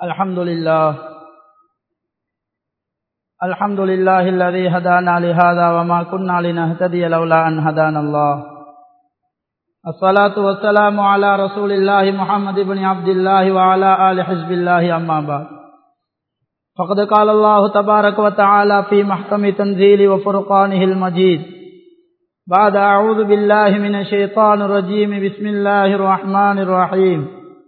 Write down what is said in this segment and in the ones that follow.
الحمد لله الحمد لله الذي هدانا لهذا وما كنا لنهتدي لولا أن هدانا الله الصلاة والسلام على رسول الله محمد بن عبد الله وعلى آل حزب الله أما بعد فقد قال الله تبارك وتعالى في محكم تنزيل وفرقانه المجيد بعد أعوذ بالله من الشيطان الرجيم بسم الله الرحمن الرحيم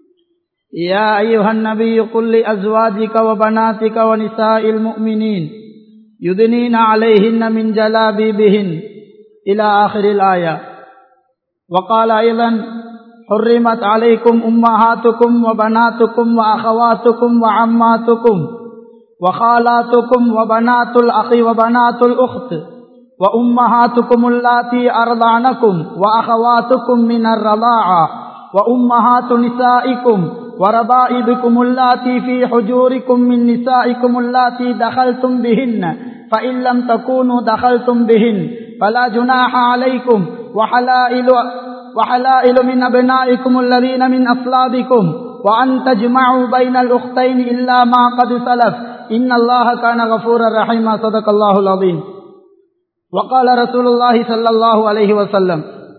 يا أيها النبي قل لأزواجك وبناتك ونساء المؤمنين يدنين عليهن من جلابيبهن إلى آخر الآية وقال أيضا حرمت عليكم أمهاتكم وبناتكم وأخواتكم وعماتكم وخالاتكم وبنات الأخ وبنات الأخت وأمهاتكم اللاتي أرضعنكم وأخواتكم من الرضاعة وأمهات نسائكم وربائبكم اللاتي في حجوركم من نسائكم اللاتي دخلتم بهن فإن لم تكونوا دخلتم بهن فلا جناح عليكم وحلائل, وحلائل من أبنائكم الذين من أصلابكم وأن تجمعوا بين الأختين إلا ما قد سلف إن الله كان غفورا رحيما صدق الله العظيم وقال رسول الله صلى الله عليه وسلم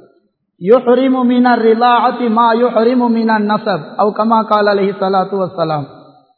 يحرم من الرضاعة ما يحرم من النسب أو كما قال عليه الصلاة والسلام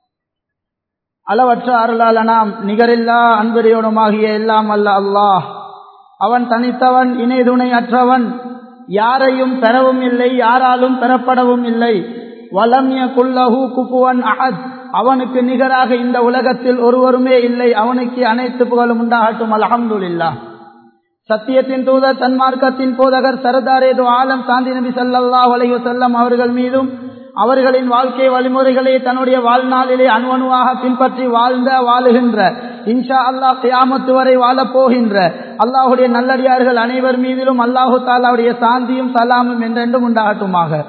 அளவற்ற அருளால நாம் நிகரில்லா அன்புடையவனுமாகிய எல்லாம் அல்ல அல்லாஹ் அவன் தனித்தவன் இணை துணை அற்றவன் யாரையும் பெறவும் இல்லை யாராலும் பெறப்படவும் இல்லை வலமிய குல்லஹு குப்புவன் அஹத் அவனுக்கு நிகராக இந்த உலகத்தில் ஒருவருமே இல்லை அவனுக்கு அனைத்து புகழும் உண்டாகட்டும் அலமதுல்லா சத்தியத்தின் தூதர் தன்மார்க்கத்தின் போதகர் சரதாரேது ஆலம் சாந்தி நபி சல்லா வலையு செல்லம் அவர்கள் மீதும் அவர்களின் வாழ்க்கை வழிமுறைகளை தன்னுடைய வாழ்நாளிலே அணுவணுவாக பின்பற்றி வாழ்ந்த வாழுகின்ற இன்ஷா அல்லாஹ் கியாமத்து வரை வாழப் போகின்ற அல்லாஹுடைய நல்லடியார்கள் அனைவர் மீதிலும் அல்லாஹு தாலாவுடைய சாந்தியும் சலாமும் என்றென்றும் உண்டாகட்டுமாக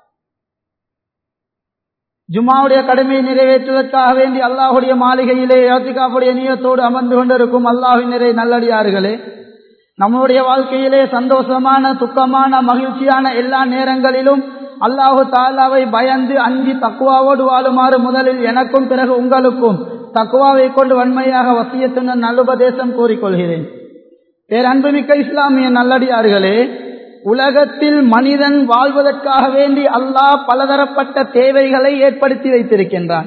ஜுமாவுடைய கடமையை நிறைவேற்றுவதற்காக வேண்டி அல்லாஹுடைய மாளிகையிலே யோசிக்காவுடைய நீயத்தோடு அமர்ந்து கொண்டிருக்கும் அல்லாஹின் நிறை நல்லடியார்களே நம்முடைய வாழ்க்கையிலே சந்தோஷமான துக்கமான மகிழ்ச்சியான எல்லா நேரங்களிலும் அல்லாஹு தாலாவை பயந்து அஞ்சி தக்குவாவோடு வாழுமாறு முதலில் எனக்கும் பிறகு உங்களுக்கும் தக்குவாவை கொண்டு வன்மையாக வசியத்துடன் நல்லுபதேசம் கூறிக்கொள்கிறேன் பேரன்புமிக்க இஸ்லாமிய நல்லடியார்களே உலகத்தில் மனிதன் வாழ்வதற்காக வேண்டி அல்லாஹ் பலதரப்பட்ட தேவைகளை ஏற்படுத்தி வைத்திருக்கின்றான்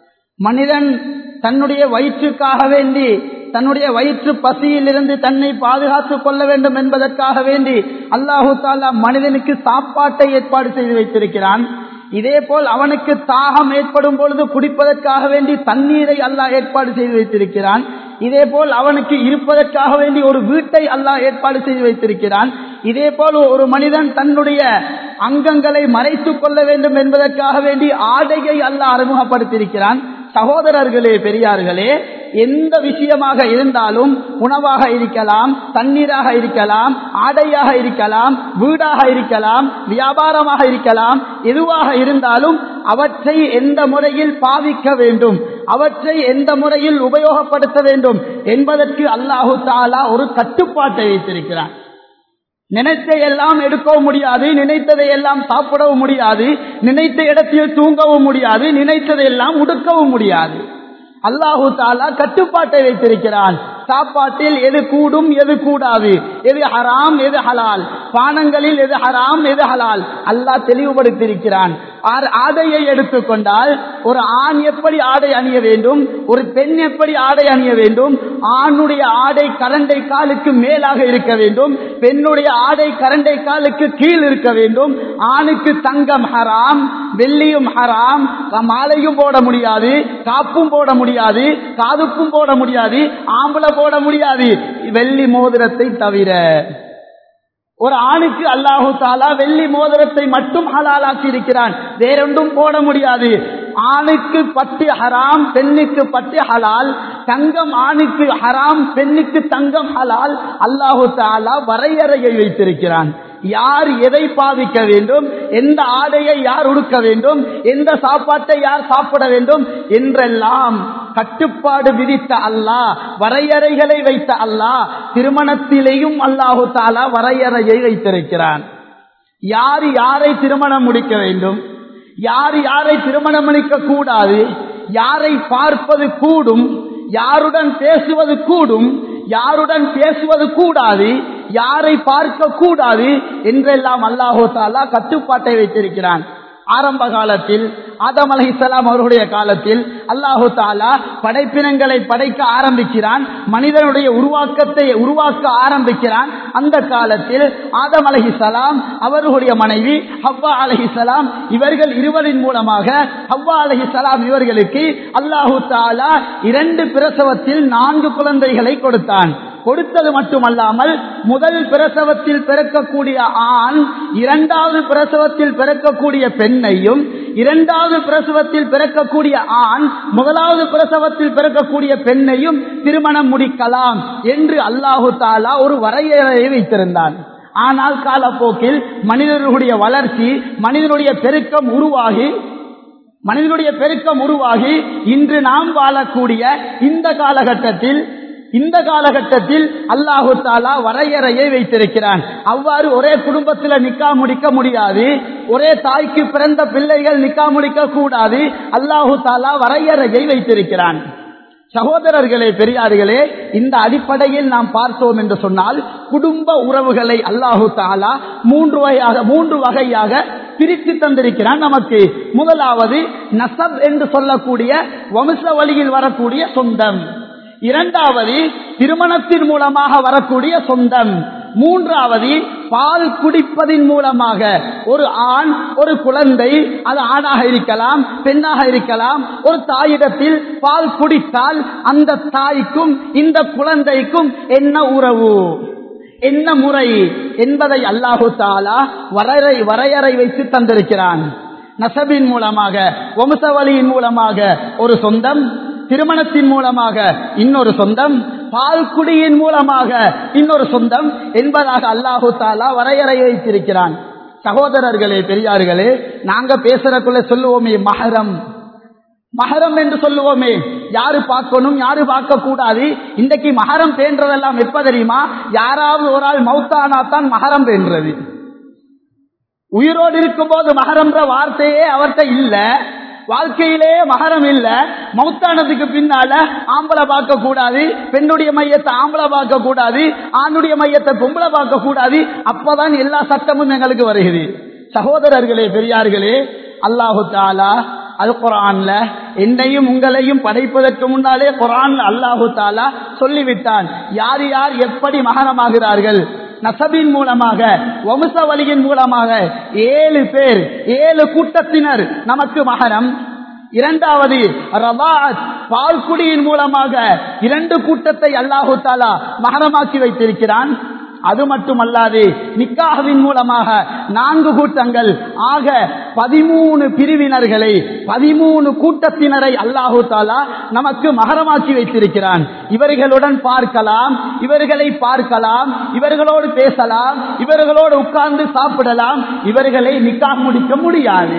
மனிதன் தன்னுடைய வயிற்றுக்காக வேண்டி தன்னுடைய வயிற்று பசியிலிருந்து தன்னை பாதுகாத்துக் கொள்ள வேண்டும் என்பதற்காக வேண்டி அல்லாஹு தாலா மனிதனுக்கு சாப்பாட்டை ஏற்பாடு செய்து வைத்திருக்கிறான் இதே போல் அவனுக்கு தாகம் ஏற்படும் பொழுது குடிப்பதற்காக வேண்டி தண்ணீரை அல்லாஹ் ஏற்பாடு செய்து வைத்திருக்கிறான் இதே போல் அவனுக்கு இருப்பதற்காக வேண்டி ஒரு வீட்டை அல்லாஹ் ஏற்பாடு செய்து வைத்திருக்கிறான் இதே போல் ஒரு மனிதன் தன்னுடைய அங்கங்களை மறைத்துக் கொள்ள வேண்டும் என்பதற்காக வேண்டி ஆடையை அல்லாஹ் அறிமுகப்படுத்தியிருக்கிறான் சகோதரர்களே பெரியார்களே எந்த விஷயமாக இருந்தாலும் உணவாக இருக்கலாம் தண்ணீராக இருக்கலாம் ஆடையாக இருக்கலாம் வீடாக இருக்கலாம் வியாபாரமாக இருக்கலாம் எதுவாக இருந்தாலும் அவற்றை எந்த முறையில் பாவிக்க வேண்டும் அவற்றை எந்த முறையில் உபயோகப்படுத்த வேண்டும் என்பதற்கு அல்லாஹு தாலா ஒரு கட்டுப்பாட்டை வைத்திருக்கிறான் நினைத்த எல்லாம் எடுக்கவும் முடியாது நினைத்ததை எல்லாம் சாப்பிடவும் முடியாது நினைத்த இடத்தில் தூங்கவும் முடியாது நினைத்ததை எல்லாம் உடுக்கவும் முடியாது அல்லாஹு தாலா கட்டுப்பாட்டை வைத்திருக்கிறான் சாப்பாட்டில் எது கூடும் எது கூடாது எது ஹராம் எது ஹலால் பானங்களில் எது ஹராம் எது ஹலால் அல்லாஹ் தெளிவுபடுத்தியிருக்கிறான் ஆடையை எடுத்துக்கொண்டால் ஒரு ஆண் எப்படி ஆடை அணிய வேண்டும் ஒரு பெண் எப்படி ஆடை அணிய வேண்டும் ஆணுடைய ஆடை கரண்டை காலுக்கு மேலாக இருக்க வேண்டும் பெண்ணுடைய ஆடை கரண்டை காலுக்கு கீழ் இருக்க வேண்டும் ஆணுக்கு தங்கம் ஹராம் வெள்ளியும் ஹராம் மாலையும் போட முடியாது காப்பும் போட முடியாது காதுப்பும் போட முடியாது ஆம்பளை போட முடியாது வெள்ளி மோதிரத்தை தவிர ஒரு ஆணுக்கு அல்லாஹு தாலா வெள்ளி மோதிரத்தை மட்டும் ஹலாலாக்கி இருக்கிறான் வேறொன்றும் போட முடியாது ஆணுக்கு பட்டு ஹராம் பெண்ணுக்கு பட்டு ஹலால் தங்கம் ஆணுக்கு ஹராம் பெண்ணுக்கு தங்கம் ஹலால் அல்லாஹு தாலா வரையறையை வைத்திருக்கிறான் யார் எதை பாவிக்க வேண்டும் எந்த ஆடையை யார் உடுக்க வேண்டும் எந்த சாப்பாட்டை யார் சாப்பிட வேண்டும் என்றெல்லாம் கட்டுப்பாடு விதித்த அல்லாஹ் வரையறைகளை வைத்த அல்லாஹ் திருமணத்திலேயும் அல்லாஹு தாலா வரையறையை வைத்திருக்கிறான் யார் யாரை திருமணம் முடிக்க வேண்டும் யார் யாரை திருமணம் முடிக்க கூடாது யாரை பார்ப்பது கூடும் யாருடன் பேசுவது கூடும் யாருடன் பேசுவது கூடாது யாரை பார்க்க கூடாது என்றெல்லாம் அல்லாஹோ தாலா கட்டுப்பாட்டை வைத்திருக்கிறான் ஆரம்ப காலத்தில் ஆதம் அலைஹிஸ்ஸலாம் அவருடைய காலத்தில் அல்லாஹு தாலா படைப்பினங்களை படைக்க ஆரம்பிக்கிறான் மனிதனுடைய உருவாக்கத்தை உருவாக்க ஆரம்பிக்கிறான் அந்த காலத்தில் ஆதம் அலைஹிஸ்ஸலாம் அவர்களுடைய மனைவி ஹவ்வா அலைஹிஸ்ஸலாம் இவர்கள் இருவரின் மூலமாக ஹவ்வா அலைஹிஸ்ஸலாம் இவர்களுக்கு அல்லாஹு தாலா இரண்டு பிரசவத்தில் நான்கு குழந்தைகளை கொடுத்தான் கொடுத்தது மட்டுமல்லாமல் முதல் பிரசவத்தில் பிறக்கக்கூடிய ஆண் இரண்டாவது பிரசவத்தில் பிறக்கக்கூடிய பெண்ணையும் இரண்டாவது பிரசவத்தில் பிறக்கக்கூடிய ஆண் முதலாவது பிரசவத்தில் பிறக்கக்கூடிய பெண்ணையும் திருமணம் முடிக்கலாம் என்று அல்லாஹு தாலா ஒரு வரையறையை வைத்திருந்தான் ஆனால் காலப்போக்கில் மனிதர்களுடைய வளர்ச்சி மனிதனுடைய பெருக்கம் உருவாகி மனிதனுடைய பெருக்கம் உருவாகி இன்று நாம் வாழக்கூடிய இந்த காலகட்டத்தில் இந்த காலகட்டத்தில் அல்லாஹு தாலா வரையறையை வைத்திருக்கிறான் அவ்வாறு ஒரே குடும்பத்தில் நிக்கா முடிக்க முடியாது ஒரே தாய்க்கு பிறந்த பிள்ளைகள் நிக்கா முடிக்க கூடாது அல்லாஹு தாலா வரையறையை வைத்திருக்கிறான் சகோதரர்களே பெரியார்களே இந்த அடிப்படையில் நாம் பார்த்தோம் என்று சொன்னால் குடும்ப உறவுகளை அல்லாஹு தாலா மூன்று வகையாக மூன்று வகையாக பிரித்து தந்திருக்கிறான் நமக்கு முதலாவது நசப் என்று சொல்லக்கூடிய வம்ச வழியில் வரக்கூடிய சொந்தம் இரண்டாவது திருமணத்தின் மூலமாக வரக்கூடிய சொந்தம் மூன்றாவது பால் குடிப்பதின் மூலமாக ஒரு ஆண் ஒரு குழந்தை அது ஆணாக இருக்கலாம் பெண்ணாக இருக்கலாம் ஒரு தாயிடத்தில் பால் குடித்தால் அந்த தாய்க்கும் இந்த குழந்தைக்கும் என்ன உறவு என்ன முறை என்பதை அல்லாஹு தாலா வரையறை வரையறை வைத்து தந்திருக்கிறான் நசபின் மூலமாக வம்சவழியின் மூலமாக ஒரு சொந்தம் திருமணத்தின் மூலமாக இன்னொரு சொந்தம் பால்குடியின் மூலமாக இன்னொரு சொந்தம் என்பதாக அல்லாஹு தாலா வரையறை வைத்திருக்கிறான் சகோதரர்களே பெரியார்களே நாங்க பேசுறக்குள்ள சொல்லுவோமே மகரம் மகரம் என்று சொல்லுவோமே யாரு பார்க்கணும் யாரு பார்க்க கூடாது இன்றைக்கு மகரம் பேன்றதெல்லாம் எப்ப தெரியுமா யாராவது ஒரு ஆள் மௌத்தானா தான் மகரம் பேன்றது உயிரோடு இருக்கும் போது மகரம்ன்ற வார்த்தையே அவர்கிட்ட இல்ல வாழ்க்கையிலே மகரம் இல்ல மௌத்தானதுக்கு பின்னால ஆம்பளை பார்க்க கூடாது பெண்ணுடைய மையத்தை ஆம்பளை பார்க்க கூடாது ஆணுடைய மையத்தை பொம்பளை பார்க்க கூடாது அப்பதான் எல்லா சட்டமும் எங்களுக்கு வருகிறது சகோதரர்களே பெரியார்களே அல்லாஹு தாலா அது குரான்ல என்னையும் உங்களையும் படைப்பதற்கு முன்னாலே குரான் அல்லாஹு தாலா சொல்லிவிட்டான் யார் யார் எப்படி மகனமாகிறார்கள் நசபின் மூலமாக வம்ச வழியின் மூலமாக ஏழு பேர் ஏழு கூட்டத்தினர் நமக்கு மகனம் இரண்டாவது ரபாத் பால்குடியின் மூலமாக இரண்டு கூட்டத்தை அல்லாஹு தாலா மகனமாக்கி வைத்திருக்கிறான் அது மட்டுமல்லாது நிக்காவின் மூலமாக நான்கு கூட்டங்கள் ஆக பதிமூணு பிரிவினர்களை பதிமூணு கூட்டத்தினரை அல்லாஹு தாலா நமக்கு மகரமாக்கி வைத்திருக்கிறான் இவர்களுடன் பார்க்கலாம் இவர்களை பார்க்கலாம் இவர்களோடு பேசலாம் இவர்களோடு உட்கார்ந்து சாப்பிடலாம் இவர்களை நிக்கா முடிக்க முடியாது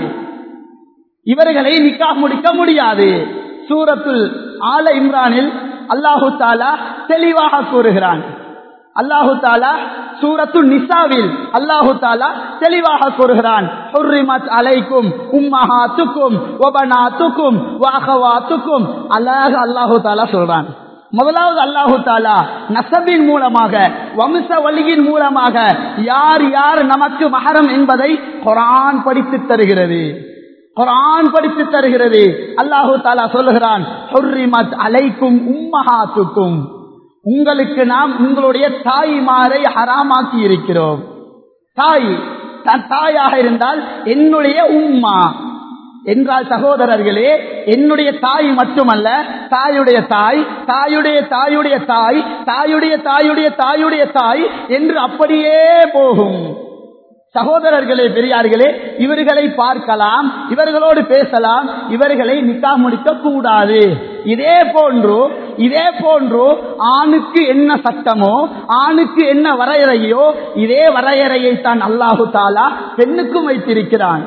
இவர்களை நிக்கா முடிக்க முடியாது சூரத்துல் ஆல இம்ரானில் அல்லாஹு தாலா தெளிவாக கூறுகிறான் அல்லாஹு தாலா சூரத்து நிசாவில் அல்லாஹு தாலா தெளிவாக கூறுகிறான் ஹுர்ரிமத் அலைக்கும் உம்மஹாத்துக்கும் வபனாத்துக்கும் வாகவாத்துக்கும் அல்லாஹ் அல்லாஹு தாலா சொல்றான் முதலாவது அல்லாஹு தாலா நசபின் மூலமாக வம்ச வழியின் மூலமாக யார் யார் நமக்கு மகரம் என்பதை குரான் படித்து தருகிறது குரான் படித்து தருகிறது அல்லாஹு தாலா சொல்லுகிறான் ஹுர்ரிமத் அலைக்கும் உம்மஹாத்துக்கும் உங்களுக்கு நாம் உங்களுடைய தாய்மாரை ஹராமாக்கி இருக்கிறோம் தாய் தாயாக இருந்தால் என்னுடைய உம்மா என்றால் சகோதரர்களே என்னுடைய தாய் மட்டுமல்ல தாயுடைய தாய் தாயுடைய தாயுடைய தாய் தாயுடைய தாயுடைய தாயுடைய தாய் என்று அப்படியே போகும் சகோதரர்களே பெரியார்களே இவர்களை பார்க்கலாம் இவர்களோடு பேசலாம் இவர்களை நிக்கா முடிக்க கூடாது இதே போன்று இதே போன்று ஆணுக்கு என்ன சட்டமோ ஆணுக்கு என்ன வரையறையோ இதே வரையறையை தான் அல்லாஹு தாலா பெண்ணுக்கும் வைத்திருக்கிறான்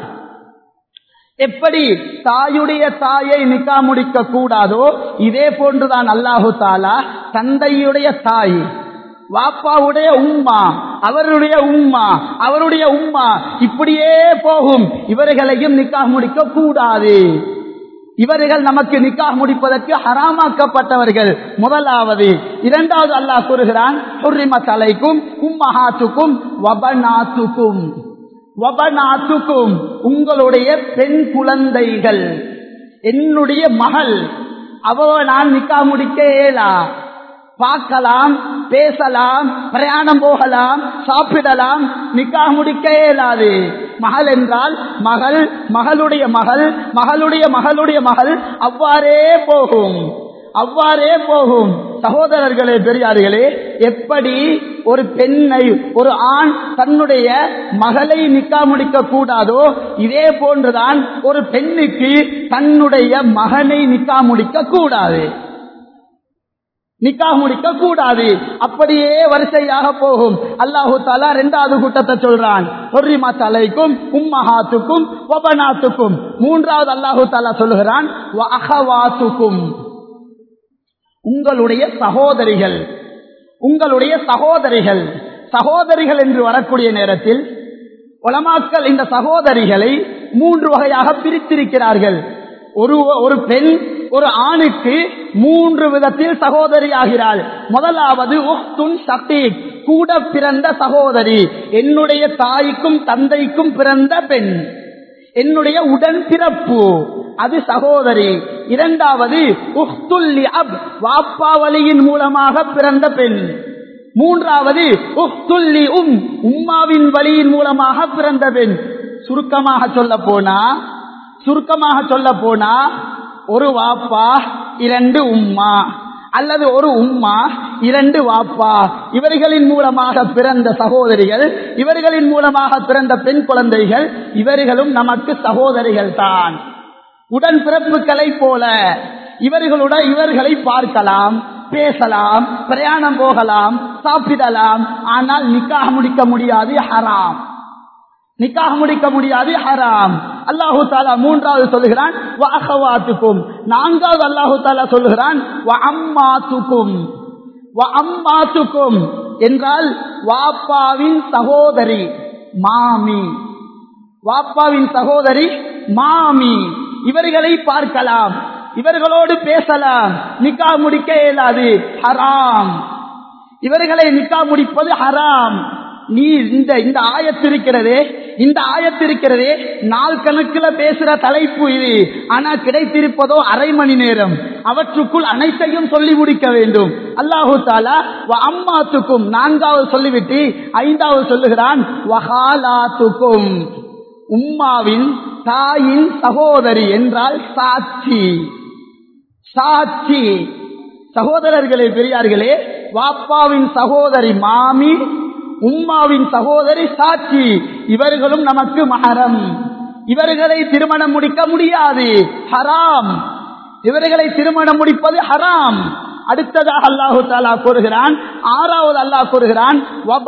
எப்படி தாயுடைய தாயை நிக்கா முடிக்க கூடாதோ இதே போன்றுதான் அல்லாஹு தாலா தந்தையுடைய தாய் வாப்பாவுடைய உம்மா அவருடைய உம்மா அவருடைய உம்மா இப்படியே போகும் இவர்களையும் நிக்கா முடிக்க கூடாது இவர்கள் நமக்கு நிக்காஹ் முடிப்பதற்கு ஹராமாக்கப்பட்டவர்கள் முதலாவது இரண்டாவது அல்லாஹ் கூறுகிறான் தலைக்கும் உம்மஹாத்துக்கும் வபநாத்துக்கும் வபநாத்துக்கும் உங்களுடைய பெண் குழந்தைகள் என்னுடைய மகள் அவ நான் நிக்கா முடிக்க இயலா பார்க்கலாம் பேசலாம் பிரயாணம் போகலாம் சாப்பிடலாம் நிக்கா முடிக்க இயலாது மகள் என்றால் மகள் மகளுடைய மகள் மகளுடைய மகளுடைய மகள் அவ்வாறே போகும் அவ்வாறே போகும் சகோதரர்களே பெரியார்களே எப்படி ஒரு பெண்ணை ஒரு ஆண் தன்னுடைய மகளை நிக்கா முடிக்க கூடாதோ இதே போன்றுதான் ஒரு பெண்ணுக்கு தன்னுடைய மகனை நிக்கா முடிக்க கூடாது நிக்கா முடிக்க கூடாது அப்படியே வரிசையாக போகும் அல்லாஹு தாலா இரண்டாவது கூட்டத்தை சொல்றான் பொர்ரிமா தலைக்கும் உம்மஹாத்துக்கும் ஒபனாத்துக்கும் மூன்றாவது அல்லாஹு தாலா சொல்லுகிறான் அகவாத்துக்கும் உங்களுடைய சகோதரிகள் உங்களுடைய சகோதரிகள் சகோதரிகள் என்று வரக்கூடிய நேரத்தில் உலமாக்கள் இந்த சகோதரிகளை மூன்று வகையாக பிரித்திருக்கிறார்கள் ஒரு ஒரு பெண் ஒரு ஆணுக்கு மூன்று விதத்தில் சகோதரி ஆகிறாள் முதலாவது உஹ்துன் ஷகீக் கூட பிறந்த சகோதரி என்னுடைய தாய்க்கும் தந்தைக்கும் பிறந்த பெண் என்னுடைய உடன் பிறப்பு அது சகோதரி இரண்டாவது உஹ்துல்லி அப் வாப்பாவலியின் மூலமாக பிறந்த பெண் மூன்றாவது உஹ்துல்லி உம் உம்மாவின் வழியின் மூலமாக பிறந்த பெண் சுருக்கமாக சொல்ல போனா சுருக்கமாக சொல்ல போனா ஒரு வாப்பா இரண்டு உம்மா அல்லது ஒரு உம்மா இரண்டு வாப்பா இவர்களின் மூலமாக பிறந்த சகோதரிகள் இவர்களின் மூலமாக பிறந்த பெண் குழந்தைகள் இவர்களும் நமக்கு சகோதரிகள் தான் உடன் பிறப்புகளை போல இவர்களுடன் இவர்களை பார்க்கலாம் பேசலாம் பிரயாணம் போகலாம் சாப்பிடலாம் ஆனால் நிக்காக முடிக்க முடியாது ஹராம் நிக்காக முடிக்க முடியாது ஹராம் அல்லாஹு தாலா மூன்றாவது சொல்லுகிறான் வாகவாத்துக்கும் நான்காவது அல்லாஹு தாலா சொல்லுகிறான் அம்மாத்துக்கும் அம்மாத்துக்கும் என்றால் வாப்பாவின் சகோதரி மாமி வாப்பாவின் சகோதரி மாமி இவர்களை பார்க்கலாம் இவர்களோடு பேசலாம் நிக்கா முடிக்க இயலாது ஹராம் இவர்களை நிக்கா முடிப்பது ஹராம் நீ இந்த இந்த ஆயத்திருக்கிறதே இந்த ஆயத்திருக்கிறதே நாள் கணக்கில் பேசுற தலைப்பு இது ஆனா கிடைத்திருப்பதோ அரை மணி நேரம் அவற்றுக்குள் அனைத்தையும் சொல்லி முடிக்க வேண்டும் அல்லாஹு தாலா அம்மாத்துக்கும் நான்காவது சொல்லிவிட்டு ஐந்தாவது சொல்லுகிறான் வகாலாத்துக்கும் உம்மாவின் தாயின் சகோதரி என்றால் சாட்சி சாட்சி சகோதரர்களே பெரியார்களே வாப்பாவின் சகோதரி மாமி உம்மாவின் சகோதரி சாட்சி இவர்களும் நமக்கு மகரம் இவர்களை திருமணம் முடிக்க முடியாது ஹராம் இவர்களை திருமணம் முடிப்பது ஹராம் அடுத்ததாக அல்லாஹு தாலா கூறுகிறான் ஆறாவது அல்லாஹ் கூறுகிறான்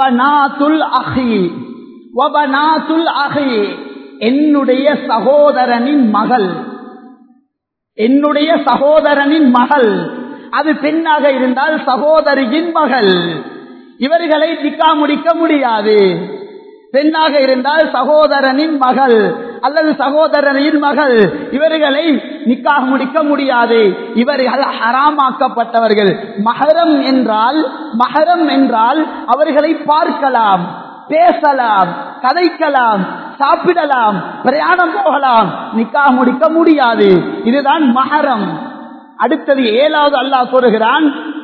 என்னுடைய சகோதரனின் மகள் என்னுடைய சகோதரனின் மகள் அது பெண்ணாக இருந்தால் சகோதரியின் மகள் இவர்களை நிக்கா முடிக்க முடியாது பெண்ணாக இருந்தால் சகோதரனின் மகள் அல்லது சகோதரனின் மகள் இவர்களை நிக்காக முடிக்க முடியாது இவர்கள் ஹராமாக்கப்பட்டவர்கள் மகரம் என்றால் மகரம் என்றால் அவர்களை பார்க்கலாம் பேசலாம் கதைக்கலாம் சாப்பிடலாம் பிரயாணம் போகலாம் நிக்கா முடிக்க முடியாது இதுதான் மகரம் அடுத்தது ஏழாவது அல்லாஹ் கூறுகிறான்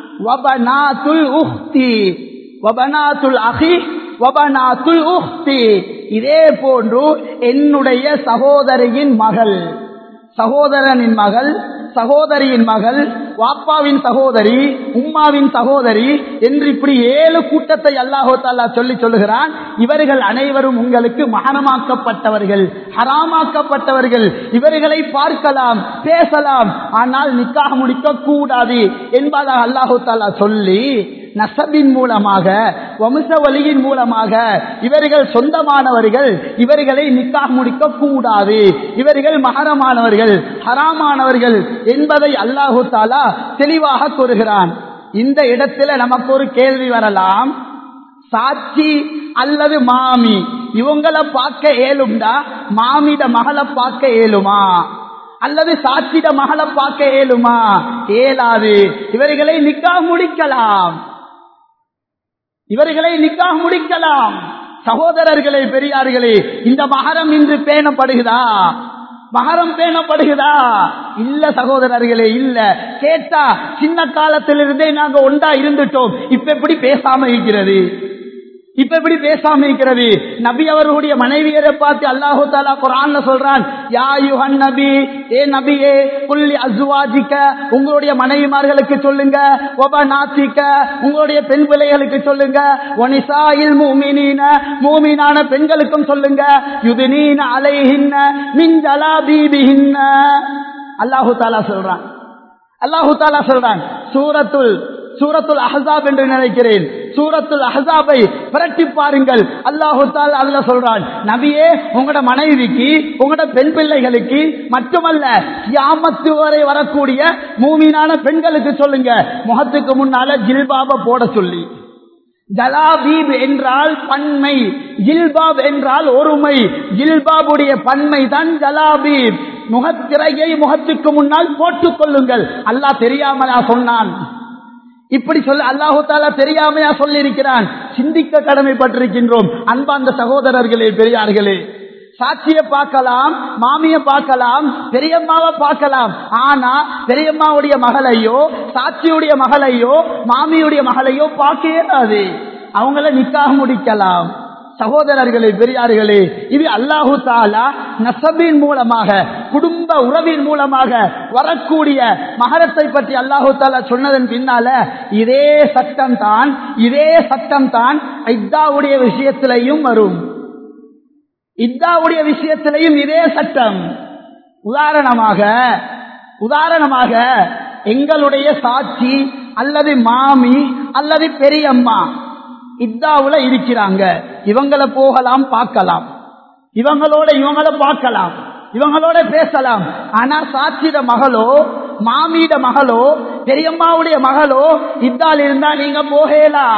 இதே போன்று என்னுடைய சகோதரியின் மகள் சகோதரனின் மகள் சகோதரியின் மகள் வாப்பாவின் சகோதரி உம்மாவின் சகோதரி என்று இப்படி ஏழு கூட்டத்தை அல்லாஹோ தாலா சொல்லி சொல்லுகிறான் இவர்கள் அனைவரும் உங்களுக்கு மகனமாக்கப்பட்டவர்கள் ஹராமாக்கப்பட்டவர்கள் இவர்களை பார்க்கலாம் பேசலாம் ஆனால் நிக்காக முடிக்க கூடாது என்பதாக அல்லாஹோ தாலா சொல்லி நசபின் மூலமாக வம்ச வழியின் மூலமாக இவர்கள் சொந்தமானவர்கள் இவர்களை நிக்காக முடிக்க கூடாது இவர்கள் மகரமானவர்கள் ஹராமானவர்கள் என்பதை அல்லாஹு தாலா தெளிவாக கூறுகிறான் இந்த இடத்துல நமக்கு ஒரு கேள்வி வரலாம் சாட்சி அல்லது மாமி இவங்களை பார்க்க ஏழும்டா மாமிட மகளை பார்க்க ஏழுமா அல்லது சாட்சிட மகளை பார்க்க இயலுமா இயலாது இவர்களை நிக்கா முடிக்கலாம் இவர்களை நிக்கா முடிக்கலாம் சகோதரர்களே பெரியார்களே இந்த மகரம் இன்று பேணப்படுகிறா மகரம் பேணப்படுகிறா இல்ல சகோதரர்களே இல்ல கேட்டா சின்ன காலத்திலிருந்தே நாங்க ஒண்டா இருந்துட்டோம் இப்ப எப்படி பேசாம இருக்கிறது இப்ப எப்படி பேசாம இருக்கிறது நபி அவர்களுடைய மனைவியரை பார்த்து அல்லாஹு தாலா குரான்ல சொல்றான் யா யுஹன் நபி ஏ நபியே புள்ளி அசுவாஜிக்க உங்களுடைய மனைவிமார்களுக்கு சொல்லுங்க ஒப நாத்திக்க உங்களுடைய பெண் பிள்ளைகளுக்கு சொல்லுங்க ஒனிசாயில் மூமினீன மூமினான பெண்களுக்கும் சொல்லுங்க யுதினீன அலைஹின்ன மின் ஜலாபீபிஹின்ன அல்லாஹு தாலா சொல்றான் அல்லாஹு தாலா சொல்றான் சூரத்துல் சூரத்துல் அஹசாப் என்று நினைக்கிறேன் சூரத்துல் அஹசாபை புரட்டி பாருங்கள் அல்லாஹு தாலா அல்ல சொல்றான் நபியே உங்களோட மனைவிக்கு உங்களோட பெண் பிள்ளைகளுக்கு மட்டுமல்ல கியாமத்து வரை வரக்கூடிய மூமீனான பெண்களுக்கு சொல்லுங்க முகத்துக்கு முன்னால ஜில்பாப போட சொல்லி ஜலாபீப் என்றால் பன்மை ஜில்பாப் என்றால் ஒருமை ஜில்பாபுடைய பன்மை தான் ஜலாபீப் முகத்திரையை முகத்துக்கு முன்னால் போட்டுக் கொள்ளுங்கள் அல்லாஹ் தெரியாமலா சொன்னான் இப்படி சொல்ல அல்லாஹு தாலா தெரியாமையா சொல்லி இருக்கிறான் சிந்திக்க கடமைப்பட்டிருக்கின்றோம் அன்பார்ந்த சகோதரர்களே பெரியார்களே சாட்சிய பார்க்கலாம் மாமிய பார்க்கலாம் பெரியம்மாவை பார்க்கலாம் ஆனா பெரியம்மாவுடைய மகளையோ சாட்சியுடைய மகளையோ மாமியுடைய மகளையோ பார்க்க இயலாது அவங்கள நிக்காக முடிக்கலாம் சகோதரர்களே பெரியார்களே இது அல்லாஹு தாலா நசபின் மூலமாக குடும்ப உறவின் மூலமாக வரக்கூடிய மகரத்தை பற்றி அல்லாஹு தாலா சொன்னதன் பின்னால இதே சட்டம் தான் இதே சட்டம் தான் இத்தாவுடைய விஷயத்திலையும் வரும் இத்தாவுடைய விஷயத்திலையும் இதே சட்டம் உதாரணமாக உதாரணமாக எங்களுடைய சாட்சி அல்லது மாமி அல்லது பெரியம்மா இத்தாவுல இருக்கிறாங்க இவங்களை போகலாம் பார்க்கலாம் இவங்களோட இவங்கள பார்க்கலாம் இவங்களோட பேசலாம் ஆனா சாட்சிட மகளோ மாமியிட மகளோ பெரியம்மாவுடைய மகளோ இத்தால் இருந்தா நீங்க போகலா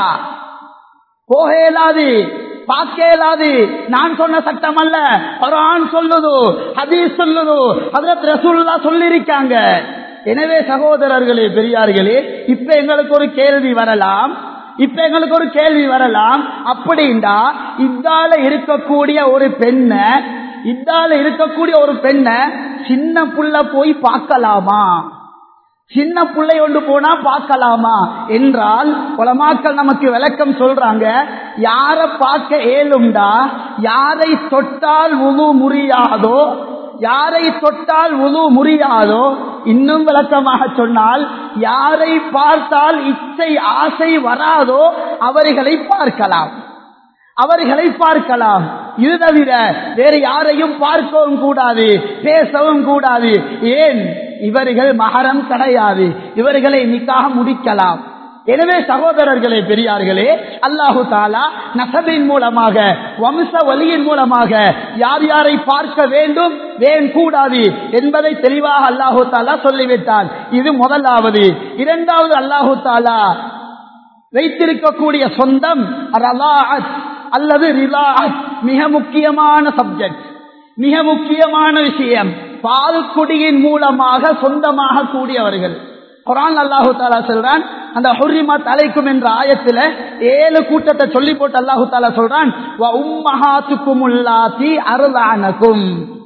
போகலாது பார்க்க இயலாது நான் சொன்ன சட்டம் அல்ல குரான் சொல்லுது ஹதீஸ் சொல்லுது ஹதரத் ரசூல்லா சொல்லிருக்காங்க எனவே சகோதரர்களே பெரியார்களே இப்ப எங்களுக்கு ஒரு கேள்வி வரலாம் இப்ப எங்களுக்கு ஒரு கேள்வி வரலாம் அப்படின்னா இதால இருக்கக்கூடிய ஒரு பெண்ண இதால இருக்கக்கூடிய ஒரு பெண்ண சின்ன புள்ள போய் பார்க்கலாமா சின்ன பிள்ளை ஒன்று போனா பார்க்கலாமா என்றால் உலமாக்கள் நமக்கு விளக்கம் சொல்றாங்க யார பார்க்க ஏழும்டா யாரை தொட்டால் உழு முறியாதோ யாரை தொட்டால் உழு முறியாதோ இன்னும் விளக்கமாக சொன்னால் யாரை பார்த்தால் இச்சை ஆசை வராதோ அவர்களை பார்க்கலாம் அவர்களை பார்க்கலாம் இது தவிர வேறு யாரையும் பார்க்கவும் கூடாது பேசவும் கூடாது ஏன் இவர்கள் மகரம் கிடையாது இவர்களை நிக்காக முடிக்கலாம் எனவே சகோதரர்களே பெரியார்களே அல்லாஹு தாலா நசபின் மூலமாக வம்ச வலியின் மூலமாக யார் யாரை பார்க்க வேண்டும் வேன் கூடாது என்பதை தெளிவாக அல்லாஹு தாலா சொல்லிவிட்டான் இது முதலாவது இரண்டாவது அல்லாஹு தாலா வைத்திருக்கக்கூடிய சொந்தம் ரலாஅத் அல்லது ரிலாஅத் மிக முக்கியமான சப்ஜெக்ட் மிக முக்கியமான விஷயம் பால் குடியின் மூலமாக சொந்தமாக கூடியவர்கள் குரான் அல்லாஹு தாலா சொல்றான் அந்த ஹுரிமா தலைக்கும் என்ற ஆயத்துல ஏழு கூட்டத்தை சொல்லி போட்டு அல்லாஹு தாலா சொல்றான் உம்மஹாத்துக்குமுல்லாத்தி அருளானக்கும்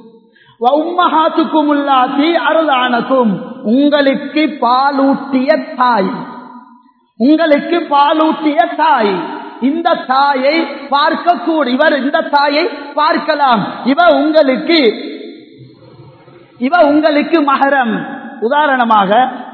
உம்மஹாத்துக்குமுல்லாத்தி அருளானக்கும் உங்களுக்கு பாலூட்டிய தாய் உங்களுக்கு பாலூட்டிய தாய் இந்த தாயை பார்க்கக்கூட இவர் இந்த தாயை பார்க்கலாம் இவ உங்களுக்கு இவ உங்களுக்கு மகரம் உதாரணமாக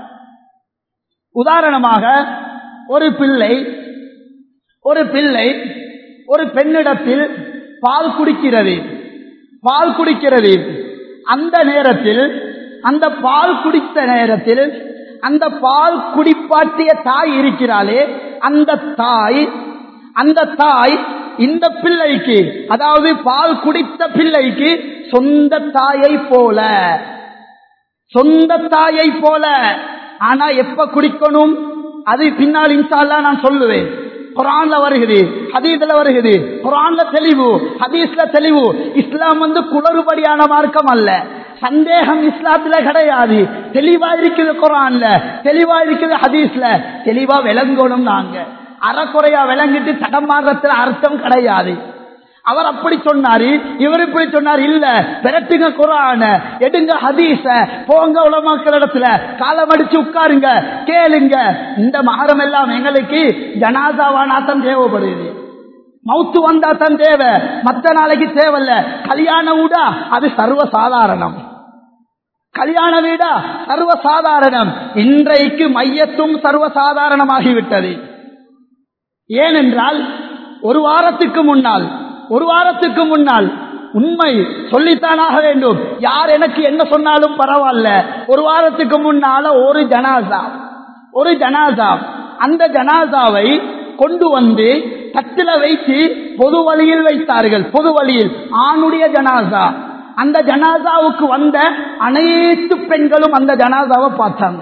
உதாரணமாக ஒரு பிள்ளை ஒரு பிள்ளை ஒரு பெண்ணிடத்தில் பால் குடிக்கிறது பால் குடிக்கிறது அந்த நேரத்தில் அந்த பால் குடித்த நேரத்தில் அந்த பால் குடிப்பாட்டிய தாய் இருக்கிறாளே அந்த தாய் அந்த தாய் இந்த பிள்ளைக்கு அதாவது பால் குடித்த பிள்ளைக்கு சொந்த தாயை போல சொந்த தாயை போல ஆனா எப்ப குடிக்கணும் அது பின்னால் இன்ஷால்லா நான் சொல்லுவேன் குரான்ல வருகிறது ஹதீஸ்ல வருகிறது குரான்ல தெளிவு ஹதீஸ்ல தெளிவு இஸ்லாம் வந்து குளறுபடியான மார்க்கம் அல்ல சந்தேகம் இஸ்லாத்துல கிடையாது தெளிவா இருக்குது குரான்ல தெளிவா இருக்குது ஹதீஸ்ல தெளிவா விளங்கணும் நாங்க அறக்குறையா விளங்கிட்டு தடமாறத்துல அர்த்தம் கிடையாது அவர் அப்படி சொன்னாரு இவர் இப்படி சொன்னார் இல்ல விரட்டுங்க குரான எடுங்க ஹதீஸ போங்க உலமாக்கள் இடத்துல காலம் அடிச்சு உட்காருங்க கேளுங்க இந்த மகரம் எல்லாம் எங்களுக்கு ஜனாதாவானாத்தான் தேவைப்படுது மவுத்து வந்தா தான் தேவை மத்த நாளைக்கு தேவையில்ல கல்யாண வீடா அது சர்வ சாதாரணம் கல்யாண வீடா சர்வ சாதாரணம் இன்றைக்கு மையத்தும் சர்வ சாதாரணமாகிவிட்டது ஏனென்றால் ஒரு வாரத்துக்கு முன்னால் ஒரு வாரத்துக்கு முன்னால் உண்மை சொல்லித்தானாக வேண்டும் யார் எனக்கு என்ன சொன்னாலும் பரவாயில்ல ஒரு வாரத்துக்கு முன்னால ஒரு ஜனாசா ஒரு ஜனாசா அந்த ஜனாசாவை கொண்டு வந்து தட்டில வைத்து பொது வழியில் வைத்தார்கள் பொது வழியில் ஆணுடைய ஜனாசா அந்த ஜனாசாவுக்கு வந்த அனைத்து பெண்களும் அந்த ஜனாசாவை பார்த்தாங்க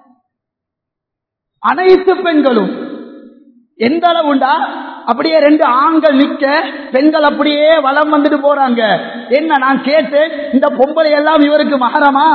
அனைத்து பெண்களும் எந்த அளவுண்டா அப்படியே ரெண்டு ஆண்கள் நிக்க பெண்கள் அப்படியே வளம் வந்துட்டு போறாங்க என்ன நான் கேட்டேன் இந்த பொம்பளை எல்லாம் இவருக்கு மகரமா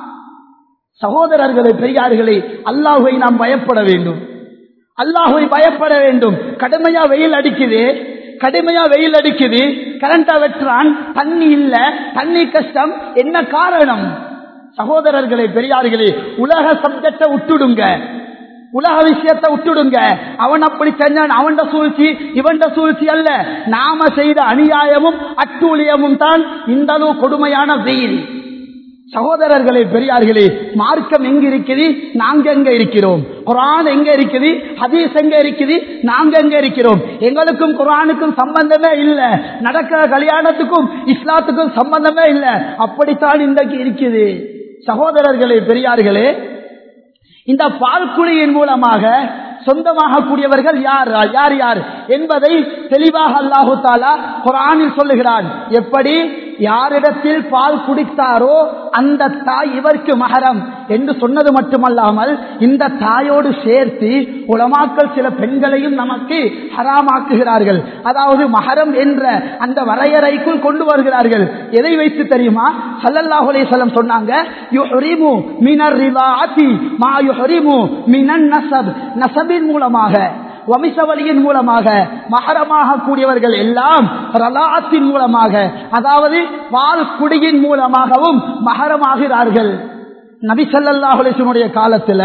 சகோதரர்களே பெரியார்களே அல்லாஹுவை நாம் பயப்பட வேண்டும் அல்லாஹுவை பயப்பட வேண்டும் கடுமையா வெயில் அடிக்குது கடுமையா வெயில் அடிக்குது கரண்டா வெட்டுறான் தண்ணி இல்ல தண்ணி கஷ்டம் என்ன காரணம் சகோதரர்களே பெரியார்களே உலக சப்ஜெக்ட விட்டுடுங்க உலக விஷயத்தை விட்டுடுங்க அவன் அப்படி செஞ்சான் அவன் சூழ்ச்சி இவன் சூழ்ச்சி அல்ல நாம செய்த அநியாயமும் அட்டூழியமும் தான் இந்த அளவு கொடுமையான வெயில் சகோதரர்களே பெரியார்களே மார்க்கம் எங்க இருக்குது நாங்க எங்க இருக்கிறோம் குரான் எங்க இருக்குது ஹதீஸ் எங்க இருக்குது நாங்க எங்க இருக்கிறோம் எங்களுக்கும் குரானுக்கும் சம்பந்தமே இல்ல நடக்கிற கல்யாணத்துக்கும் இஸ்லாத்துக்கும் சம்பந்தமே இல்ல அப்படித்தான் இன்றைக்கு இருக்குது சகோதரர்களே பெரியார்களே இந்த பால்குழியின் மூலமாக சொந்தமாக கூடியவர்கள் யார் யார் யார் என்பதை தெளிவாக அல்லாஹு தாலா குரானில் சொல்லுகிறான் எப்படி யாரிடத்தில் பால் குடித்தாரோ அந்த தாய் இவருக்கு மகரம் என்று சொன்னது மட்டுமல்லாமல் இந்த தாயோடு சேர்த்து உலமாக்கள் சில பெண்களையும் நமக்கு ஹராமாக்குகிறார்கள் அதாவது மகரம் என்ற அந்த வரையறைக்குள் கொண்டு வருகிறார்கள் எதை வைத்து தெரியுமா சல்லல்லாஹு அலைஹிஸ்ஸலாம் சொன்னாங்க யுஹ்ரிமு மினர் ரிவாஅத்தி மா யுஹ்ரிமு மினன் நஸப் நஸபின் மூலமாக வம்சவழியின் மூலமாக மகரமாக கூடியவர்கள் எல்லாம் ரலாத்தின் மூலமாக அதாவது பால் குடியின் மூலமாகவும் மகரமாகிறார்கள் நபி சல்லாஹுலேசனுடைய காலத்துல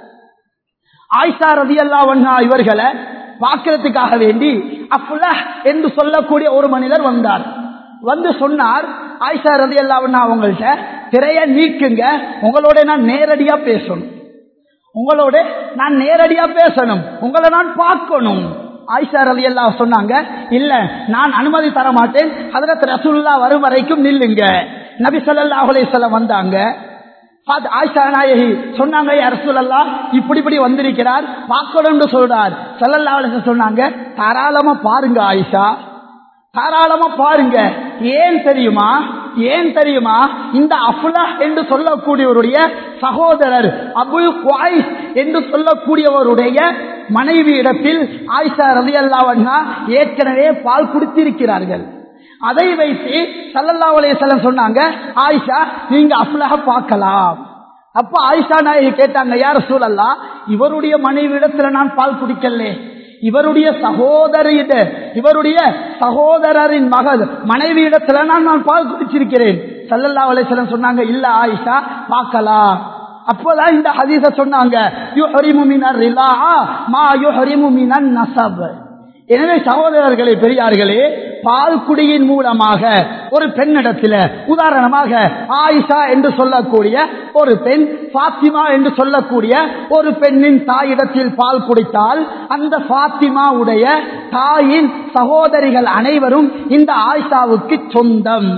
ஆயிஷா ரதி அல்லா இவர்களை பார்க்கறதுக்காக வேண்டி அப்புல என்று சொல்லக்கூடிய ஒரு மனிதர் வந்தார் வந்து சொன்னார் ஆயிஷா ரதி அல்லா அவங்கள்ட்ட திரைய நீக்குங்க உங்களோட நான் நேரடியா பேசணும் உங்களோட நான் நேரடியா பேசணும் உங்களை நான் பார்க்கணும் ஆயிஷா ரலி எல்லாம் சொன்னாங்க இல்ல நான் அனுமதி தர மாட்டேன் ஹதரத் ரசூல்லா வரும் வரைக்கும் நில்லுங்க நபி ஸல்லல்லாஹு அலைஹி வஸல்லம் வந்தாங்க பாத் ஆயிஷா நாயகி சொன்னாங்க "யா ரசூலல்லா இப்படி இப்படி வந்திருக்கிறார் பார்க்கணும்னு சொல்றார் ஸல்லல்லாஹு அலைஹி வஸல்லம் சொன்னாங்க தாராளமா பாருங்க ஆயிஷா தாராளமா பாருங்க ஏன் தெரியுமா ஏன் தெரியுமா இந்த அஃபுலா என்று சொல்லக்கூடியவருடைய சகோதரர் அபுல் குவாய்ஸ் என்று சொல்லக்கூடியவருடைய மனைவி இடத்தில் ஆயிஷா ரவி அல்லாவண்ணா ஏற்கனவே பால் குடித்திருக்கிறார்கள் அதை வைத்து சல்லல்லா அலையம் சொன்னாங்க ஆயிஷா நீங்க அஃபுலாக பார்க்கலாம் அப்ப ஆயிஷா நாயகி கேட்டாங்க யார் சூழல்லா இவருடைய மனைவி இடத்துல நான் பால் குடிக்கலே இவருடைய சகோதரியிட இவருடைய சகோதரரின் மகள் மனைவி இடத்துல நான் நான் பால் குடிச்சிருக்கிறேன் சல்லல்லா அலிஸ்லாம் சொன்னாங்க இல்ல ஆயிஷா பார்க்கலாம் அப்போதான் இந்த ஹதீஸ சொன்னாங்க யுஹரிமு மினர் ரிலாஆ மா யுஹரிமு மினன் நஸப் எனவே சகோதரர்களே பெரியார்களே பால் குடியின் மூலமாக ஒரு பெண்ணிடத்தில் உதாரணமாக ஆயிஷா என்று சொல்லக்கூடிய ஒரு பெண் பாத்திமா என்று சொல்லக்கூடிய ஒரு பெண்ணின் தாயிடத்தில் பால் குடித்தால் அந்த பாத்திமாவுடைய தாயின் சகோதரிகள் அனைவரும் இந்த ஆயிஷாவுக்கு சொந்தம்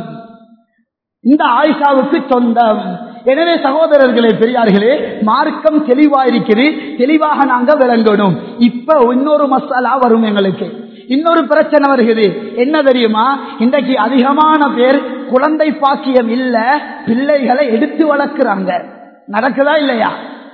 இந்த ஆயிஷாவுக்கு சொந்தம் எனவே சகோதரர்களே பெரியார்களே மார்க்கம் தெளிவாயிருக்குது தெளிவாக நாங்க விளங்கணும் இப்ப இன்னொரு மசாலா வரும் எங்களுக்கு இன்னொரு பிரச்சனை வருகிறது என்ன தெரியுமா இன்றைக்கு அதிகமான பேர் குழந்தை பாக்கியம் இல்ல பிள்ளைகளை எடுத்து வளர்க்கிறாங்க நடக்குதா இல்லையா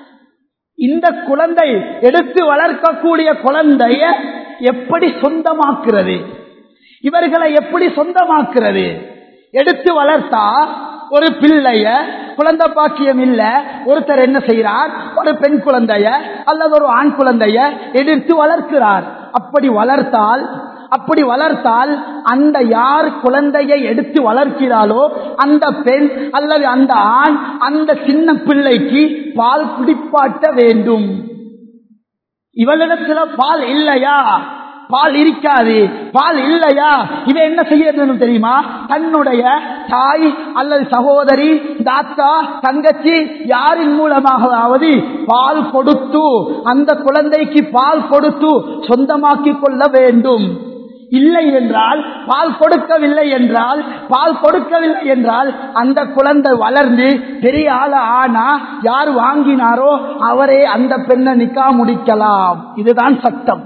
இந்த குழந்தை எடுத்து வளர்க்கக்கூடிய குழந்தைய எப்படி சொந்தமாக்குறது இவர்களை எப்படி சொந்தமாக்குறது எடுத்து வளர்த்தா ஒரு பிள்ளைய குழந்தை பாக்கியம் இல்ல ஒருத்தர் என்ன செய்யறார் ஒரு பெண் குழந்தைய அல்லது ஒரு ஆண் குழந்தைய எதிர்த்து வளர்க்கிறார் அப்படி வளர்த்தால் அப்படி வளர்த்தால் அந்த யார் குழந்தையை எடுத்து வளர்க்கிறாளோ அந்த பெண் அல்லது அந்த ஆண் அந்த சின்ன பிள்ளைக்கு பால் குடிப்பாட்ட வேண்டும் இவளிடத்துல பால் இல்லையா பால் இருக்காது பால் இல்லையா இவன் என்ன செய்யணும் தெரியுமா தன்னுடைய தாய் அல்லது சகோதரி தாத்தா தங்கச்சி யாரின் மூலமாகவாவது பால் கொடுத்து அந்த குழந்தைக்கு பால் கொடுத்து சொந்தமாக்கிக் கொள்ள வேண்டும் இல்லை என்றால் பால் கொடுக்கவில்லை என்றால் பால் கொடுக்கவில்லை என்றால் அந்த குழந்தை வளர்ந்து பெரிய ஆள ஆனா யார் வாங்கினாரோ அவரே அந்த பெண்ணை நிக்கா முடிக்கலாம் இதுதான் சட்டம்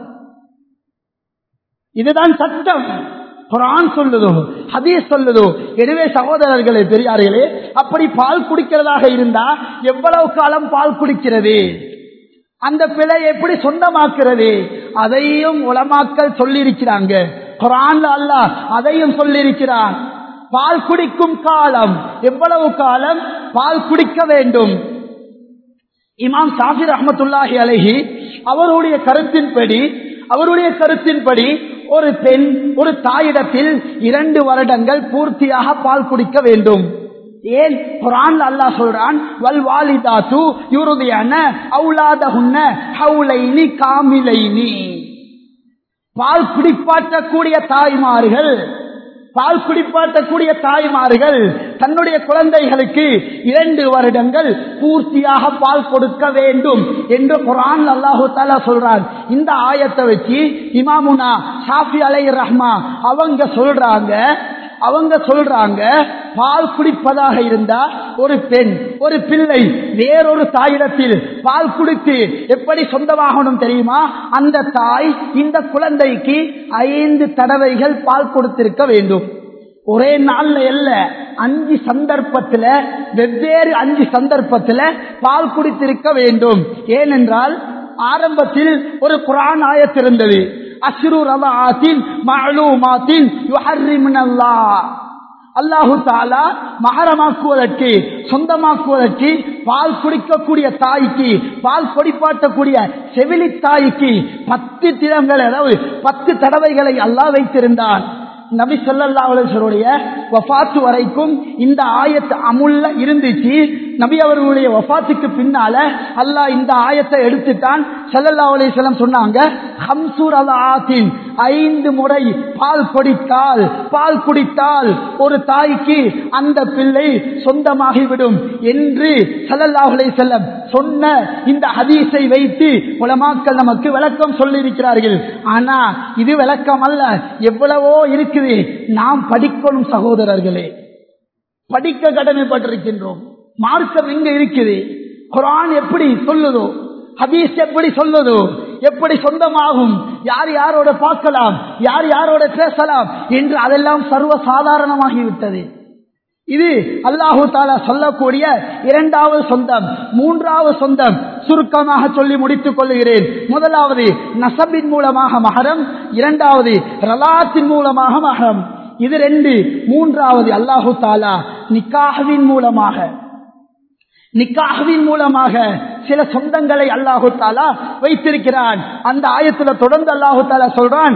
இதுதான் சட்டம் குரான் சொல்லுதோ ஹதீஸ் சொல்லுதோ எனவே சகோதரர்களே பெரியார்களே அப்படி பால் குடிக்கிறதாக இருந்தா எவ்வளவு காலம் பால் குடிக்கிறது அந்த பிழை எப்படி சொந்தமாக்குறது அதையும் உலமாக்கல் சொல்லியிருக்கிறாங்க குரான் அல்ல அதையும் சொல்லியிருக்கிறான் பால் குடிக்கும் காலம் எவ்வளவு காலம் பால் குடிக்க வேண்டும் இமாம் சாஃபிர் அஹமத்துல்லாஹி அலஹி அவருடைய கருத்தின்படி அவருடைய கருத்தின்படி ஒரு பெண் ஒரு தாயிடத்தில் இரண்டு வருடங்கள் பூர்த்தியாக பால் குடிக்க வேண்டும் ஏன் குரான் அல்லாஹ் சொல்றான் வல் வாலிதாத்து யுருதியான அவுலாதகுன்ன ஹவுலைனி காமிலைனி பால் குடிப்பாற்றக்கூடிய தாய்மார்கள் பால் குடிப்பாற்றக்கூடிய தாய்மார்கள் தன்னுடைய குழந்தைகளுக்கு இரண்டு வருடங்கள் பூர்த்தியாக பால் கொடுக்க வேண்டும் என்று குரான் அல்லாஹு தாலா சொல்றான் இந்த ஆயத்தை வச்சு இமாமுனா ஷாஃபி அலை ரஹ்மா அவங்க சொல்றாங்க அவங்க சொல்றாங்க பால் குடிப்பதாக இருந்தா ஒரு பெண் ஒரு பிள்ளை வேறொரு தாயிடத்தில் பால் குடித்து எப்படி சொந்தமாகணும் தெரியுமா அந்த தாய் இந்த குழந்தைக்கு ஐந்து தடவைகள் பால் கொடுத்திருக்க வேண்டும் ஒரே நாள்ல இல்ல அஞ்சு சந்தர்ப்பத்துல வெவ்வேறு அஞ்சு சந்தர்ப்பத்துல பால் குடித்திருக்க வேண்டும் ஏனென்றால் ஆரம்பத்தில் ஒரு குரான் ஆயத்திருந்தது அஸ்ரு ரவாத்தின் மஅலூமாத்தின் யுஹர்ரிமுனல்லாஹ் அல்லாஹு தாலா மகரமாக்குவதற்கு சொந்தமாக்குவதற்கு பால் குடிக்கக்கூடிய தாய்க்கு பால் கொடிப்பாட்டக்கூடிய செவிலி தாய்க்கு பத்து தினங்கள் அதாவது பத்து தடவைகளை அல்லாஹ் வைத்திருந்தான் நபி சொல்லல்லா அலுவலருடைய வஃபாத்து வரைக்கும் இந்த ஆயத்து அமுல்ல இருந்துச்சு நபி அவர்களுடைய வஃபாத்துக்கு பின்னால அல்லாஹ் இந்த ஆயத்தை எடுத்துட்டான் சல்லல்லா அலிஸ்லாம் சொன்னாங்க ஹம்சூர் அலாத்தின் ஐந்து முறை பால் குடித்தால் பால் குடித்தால் ஒரு தாய்க்கு அந்த பிள்ளை சொந்தமாகிவிடும் என்று சல்லல்லாஹ் அலிசல்லம் சொன்ன இந்த ஹதீஸை வைத்து உலமாக்கள் நமக்கு விளக்கம் சொல்லியிருக்கிறார்கள் ஆனா இது விளக்கம் அல்ல எவ்வளவோ இருக்குது நாம் படிக்கணும் சகோதரர்களே படிக்க கடமைப்பட்டிருக்கின்றோம் மார்க்கம் எங்க இருக்குது குரான் எப்படி சொல்லுதோ ஹதீஸ் எப்படி சொல்லுதோ எப்படி சொந்தமாகும் யார் யாரோட பார்க்கலாம் யார் யாரோட பேசலாம் என்று அதெல்லாம் சர்வ சாதாரணமாகிவிட்டது இது அல்லாஹு தாலா சொல்லக்கூடிய இரண்டாவது சொந்தம் மூன்றாவது சொந்தம் சுருக்கமாக சொல்லி முடித்துக் கொள்கிறேன் முதலாவது நசபின் மூலமாக மகரம் இரண்டாவது ரலாத்தின் மூலமாக மகரம் இது ரெண்டு மூன்றாவது அல்லாஹு தாலா நிக்காஹின் மூலமாக நிக்காஹின் மூலமாக சில சொந்தங்களை அல்லாஹு தாலா வைத்திருக்கிறான் அந்த ஆயத்துல தொடர்ந்து அல்லாஹு தாலா சொல்றான்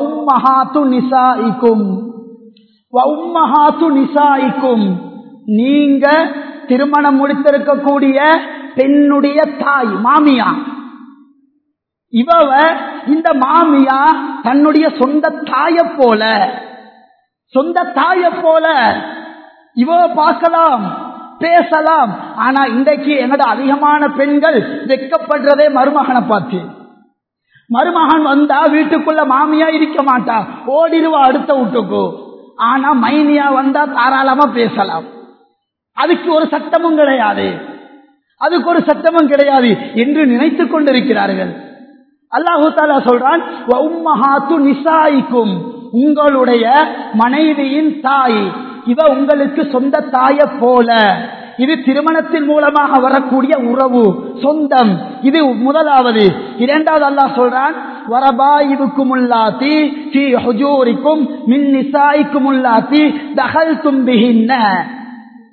நிசாய்க்கும் நீங்க திருமணம் முடித்திருக்கக்கூடிய பெண்ணுடைய தாய் மாமியா இவவ இந்த மாமியா தன்னுடைய சொந்த தாய போல சொந்த தாய போல இவ பார்க்கலாம் பேசலாம் ஆனா இன்றைக்கு என்னோட அதிகமான பெண்கள் வெக்கப்படுறதே மருமகனை பார்த்து மருமகன் வந்தா வீட்டுக்குள்ள மாமியா இருக்க மாட்டா ஓடிடுவா அடுத்த வீட்டுக்கு ஆனா மைனியா வந்தா தாராளமா பேசலாம் அதுக்கு ஒரு சட்டமும் கிடையாது அதுக்கு ஒரு சட்டமும் கிடையாது என்று நினைத்துக் கொண்டிருக்கிறார்கள் அல்லாஹு தாலா சொல்றான் நிசாய்க்கும் உங்களுடைய மனைவியின் தாய் இவ உங்களுக்கு சொந்த தாய போல இது திருமணத்தின் மூலமாக வரக்கூடிய உறவு சொந்தம் இது முதலாவது இரண்டாவது அல்லாஹ் சொல்றான் வரபாயிவுக்கும் உள்ளாத்தி ஃபீ ஹுஜூரிக்கும் மின் நிசாய்க்கும் உள்ளாத்தி தகல் தும்பிகின்ன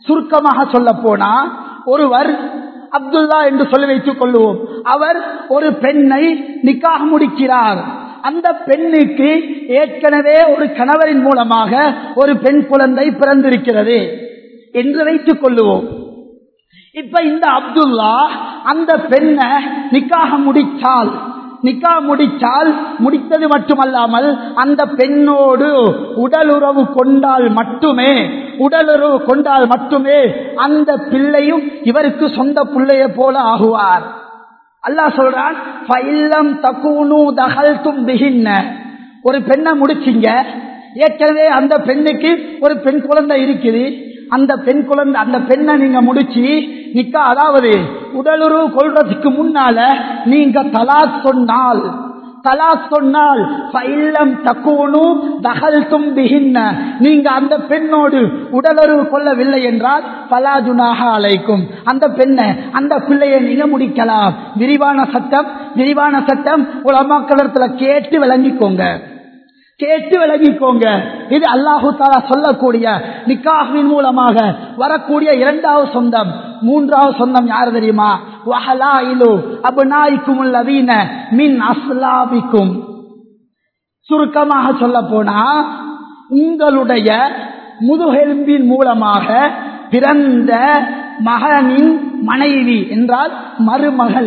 சுருக்கமாக சொல்ல போனா ஒருவர் அப்துல்லா என்று சொல்லி வைத்துக் கொள்வோம் அவர் ஒரு பெண்ணை நிக்காக முடிக்கிறார் அந்த பெண்ணுக்கு ஏற்கனவே ஒரு கணவரின் மூலமாக ஒரு பெண் குழந்தை பிறந்திருக்கிறது என்று வைத்துக் கொள்ளுவோம் இப்ப இந்த அப்துல்லா அந்த பெண்ணை நிக்காக முடிச்சால் நிக்கா முடிச்சால் முடித்தது மட்டுமல்லாமல் அந்த பெண்ணோடு உடலுறவு கொண்டால் மட்டுமே உடலுறவு கொண்டால் மட்டுமே அந்த பிள்ளையும் இவருக்கு சொந்த பிள்ளைய போல ஆகுவார் அல்லாஹ் சொல்றான் "ஃபைல்லம் தகூனு தகல்தும் பிஹின்ன." ஒரு பெண்ணை முடிச்சிங்க ஏற்கனவே அந்த பெண்ணுக்கு ஒரு பெண் குழந்தை இருக்குது அந்த பெண் குழந்தை அந்த பெண்ணை நீங்க முடிச்சு நிக்கா அதாவது உடலுறவு கொள்றதுக்கு முன்னால நீங்க தலாக் சொன்னால் தலாக் சொன்னால் ஃபைல்லம் தக்கூனு தகல்தும் பிஹின்ன நீங்க அந்த பெண்ணோடு உடலுறவு கொள்ளவில்லை என்றால் பலாஜுனாக அழைக்கும் அந்த பெண்ணை அந்த பிள்ளையை நீங்க முடிக்கலாம் விரிவான சட்டம் விரிவான சட்டம் உலமாக்களத்துல கேட்டு விளங்கிக்கோங்க கேட்டு விலகிக்கோங்க இது அல்லாஹு தாலா சொல்லக்கூடிய நிக்காஹின் மூலமாக வரக்கூடிய இரண்டாவது சொந்தம் மூன்றாவது சொந்தம் யார் தெரியுமா வஹலாயிலு அபுநாய்க்கும் உள்ளவீன மின் அஸ்லாபிக்கும் சுருக்கமாக சொல்ல போனா உங்களுடைய முதுகெலும்பின் மூலமாக பிறந்த மகனின் மனைவி என்றால் மருமகள்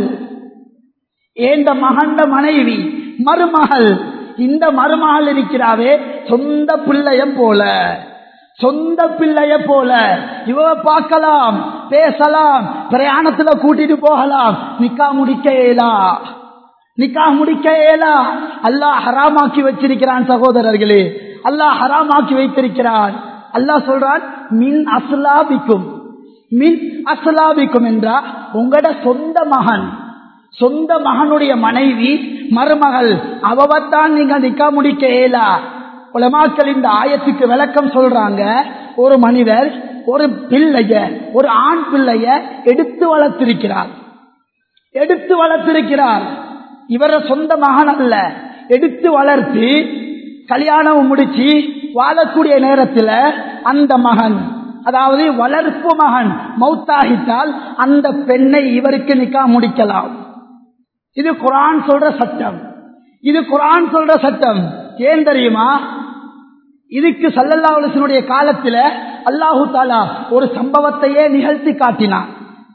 ஏந்த மகண்ட மனைவி மருமகள் இந்த மருமகள் இருக்கிறாவே சொந்த பிள்ளைய போல சொந்த பிள்ளைய போல இவ பார்க்கலாம் பேசலாம் பிரயாணத்துல கூட்டிட்டு போகலாம் நிக்கா முடிக்க இயலா நிக்கா முடிக்க இயலா அல்லாஹ் ஹராமாக்கி வச்சிருக்கிறான் சகோதரர்களே அல்லாஹ் ஹராமாக்கி வைத்திருக்கிறான் அல்லாஹ் சொல்றான் மின் அஸ்லாபிக்கும் மின் அஸ்லாபிக்கும் என்றா உங்களோட சொந்த மகன் சொந்த மகனுடைய மனைவி மருமகள் அவவத்தான் நீங்க நிக்கா முடிக்க இயலா உலமாக்கள் இந்த ஆயத்துக்கு விளக்கம் சொல்றாங்க ஒரு மனிதர் ஒரு பிள்ளைய ஒரு ஆண் பிள்ளைய எடுத்து வளர்த்திருக்கிறார் எடுத்து வளர்த்திருக்கிறார் இவர சொந்த மகன் அல்ல எடுத்து வளர்த்து கல்யாணம் முடிச்சு வாழக்கூடிய நேரத்தில் அந்த மகன் அதாவது வளர்ப்பு மகன் மௌத்தாகித்தால் அந்த பெண்ணை இவருக்கு நிக்கா முடிக்கலாம் இது குரான் சொல்ற சட்டம் இது குரான் சொல்ற சட்டம் ஏன் தெரியுமா இதுக்கு சல்லல்லா அலிசனுடைய காலத்தில் அல்லாஹு தாலா ஒரு சம்பவத்தையே நிகழ்த்தி காட்டினான்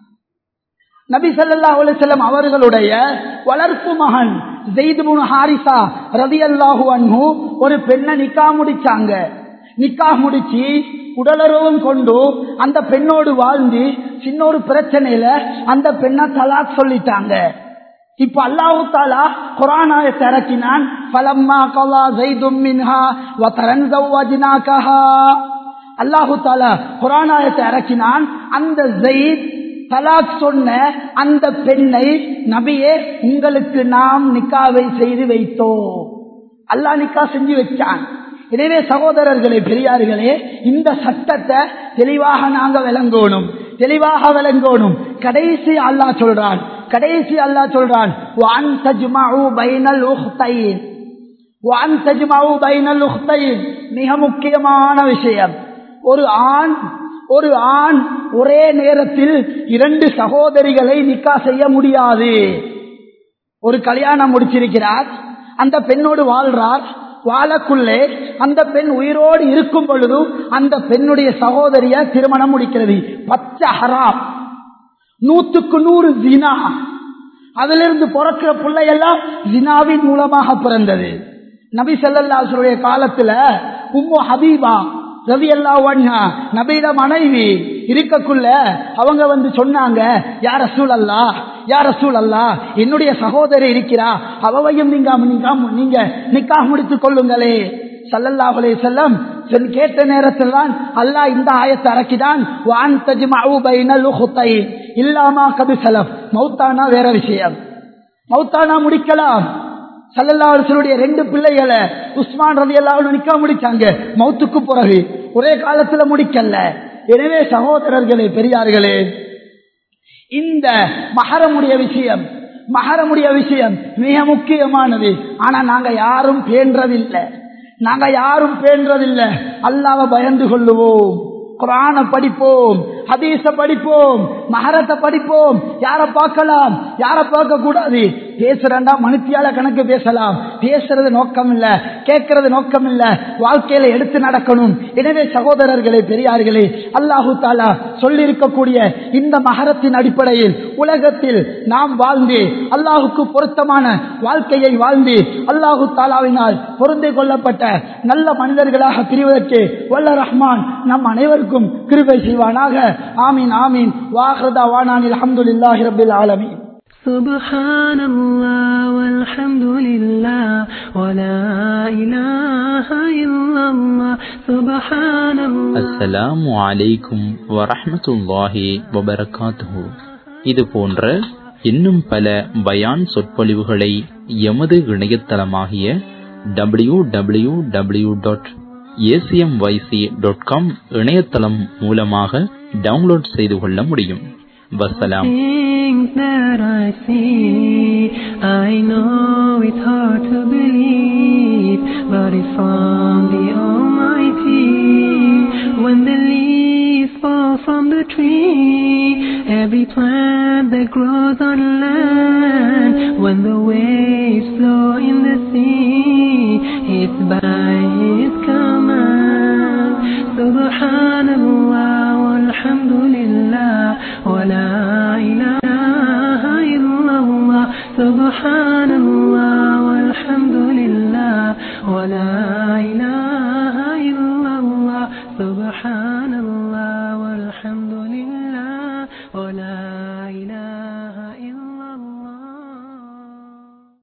நபி சல்லா அலிசல்லம் அவர்களுடைய வளர்ப்பு மகன் ஜெய்துபுன் ஹாரிசா ரவி அல்லாஹு அன்ஹு ஒரு பெண்ணை நிக்கா முடிச்சாங்க நிக்கா முடிச்சு உடலுறவும் கொண்டு அந்த பெண்ணோடு வாழ்ந்து சின்ன ஒரு பிரச்சனையில அந்த பெண்ணை தலாக் சொல்லிட்டாங்க இப்ப அல்லாஹு தாலா குரானாயத்தை இறக்கினான் பலம்மா கலா ஜெய்தும் மின்ஹா வதரன் ஜவ்வாஜினாகஹா அல்லாஹு தாலா குரானாயத்தை இறக்கினான் அந்த ஜெயித் தலாக் சொன்ன அந்த பெண்ணை நபியே உங்களுக்கு நாம் நிக்காவை செய்து வைத்தோம் அல்லாஹ் நிக்கா செஞ்சு வச்சான் எனவே சகோதரர்களே பெரியார்களே இந்த சட்டத்தை தெளிவாக நாங்க விளங்கணும் தெளிவாக விளங்கணும் கடைசி அல்லாஹ் சொல்றான் கடைசி அல்லாஹ் சொல்றான் வான் தஜ்மஉ பைனல் உக்தைன் வான் தஜ்மஉ பைனல் உக்தைன் மிக முக்கியமான விஷயம் ஒரு ஆண் ஒரு ஆண் ஒரே நேரத்தில் இரண்டு சகோதரிகளை நிக்கா செய்ய முடியாது ஒரு கல்யாணம் முடிச்சிருக்கிறார் அந்த பெண்ணோடு வாழ்றார் வாழக்குள்ளே அந்த பெண் உயிரோடு இருக்கும் பொழுது அந்த பெண்ணுடைய சகோதரிய திருமணம் முடிக்கிறது பச்சை ஹராம் நூத்துக்கு நூறு ஜினா அதிலிருந்து பிறக்கிற பிள்ளையெல்லாம் ஜினாவின் மூலமாக பிறந்தது நபி செல்லல்லாசுடைய காலத்துல உம்மு ஹபீபா ரவி அல்லா நபீட மனைவி இருக்கக்குள்ள அவங்க வந்து சொன்னாங்க யார சூழ் அல்லா யார சூழ் அல்லா என்னுடைய சகோதரி இருக்கிறா அவவையும் நீங்க நீங்க நிக்கா முடித்துக் கொள்ளுங்களே சல்லல்லாஹுலே செல்லம் கேட்ட நேரத்தில் தான் அல்லாஹ் இந்த ஆயத்தை இறக்கிதான் வான் தஜ்மஉ பைனல் உஹ்தைன் இல்லாமா கபி சலப் மௌத்தானா வேற விஷயம் மௌத்தானா முடிக்கலாம் சல்லல்லாஹுடைய ரெண்டு பிள்ளைகளை உஸ்மான் ரதி அல்லாஹ் நிக்கா முடிச்சாங்க மௌத்துக்கு பிறகு ஒரே காலத்துல முடிக்கல எனவே சகோதரர்களே பெரியார்களே இந்த மகரமுடைய விஷயம் மகரமுடைய விஷயம் மிக முக்கியமானது ஆனா நாங்க யாரும் பேன்றதில்லை நாங்க யாரும் பேன்றதில்லை அல்லாவ பயந்து கொள்ளுவோம் குரான படிப்போம் ஹதீஸ படிப்போம் மகரத்தை படிப்போம் யார பார்க்கலாம் யார பார்க்க கூடாது பேசுறா மனுத்தியால கணக்கு பேசலாம் பேசுறது நோக்கம் இல்ல கேட்கறது நோக்கம் இல்ல வாழ்க்கையில எடுத்து நடக்கணும் எனவே சகோதரர்களே பெரியார்களே அல்லாஹு தாலா சொல்லி இருக்கக்கூடிய இந்த மகரத்தின் அடிப்படையில் உலகத்தில் நாம் வாழ்ந்து அல்லாஹுக்கு பொருத்தமான வாழ்க்கையை வாழ்ந்து அல்லாஹு தாலாவினால் பொருந்தி கொள்ளப்பட்ட நல்ல மனிதர்களாக பிரிவதற்கு வல்ல ரஹ்மான் நம் அனைவருக்கும் கிருபை செய்வானாக ஆமீன் ஆமீன் வாஹ்ரதா வானானில் அஹமதுல்லாஹி ரபில் ஆலமீன் سبحان الله والحمد لله ولا إله إلا الله سبحان الله அஸ்ஸலாமு அலைக்கும் வரஹ்மத்துல்லாஹி வபரகாத்துஹு இது போன்ற இன்னும் பல பயான் சொற்பொழிவுகளை எமது இணையதளமாகிய W W W dot ACMYC dot com இணையதளம் மூலமாக டவுன்லோட் செய்து கொள்ள முடியும் வசலாம் Things that I see, I know it's hard to believe, but it's from the Almighty. When the leaves fall from the tree, every plant that grows on land, when the waves flow in the sea, it's by His command. Subhanallah, walhamdulillah, wa la ilaha illallah. Subhanallah, walhamdulillah, wa la ilaha illallah. Subhan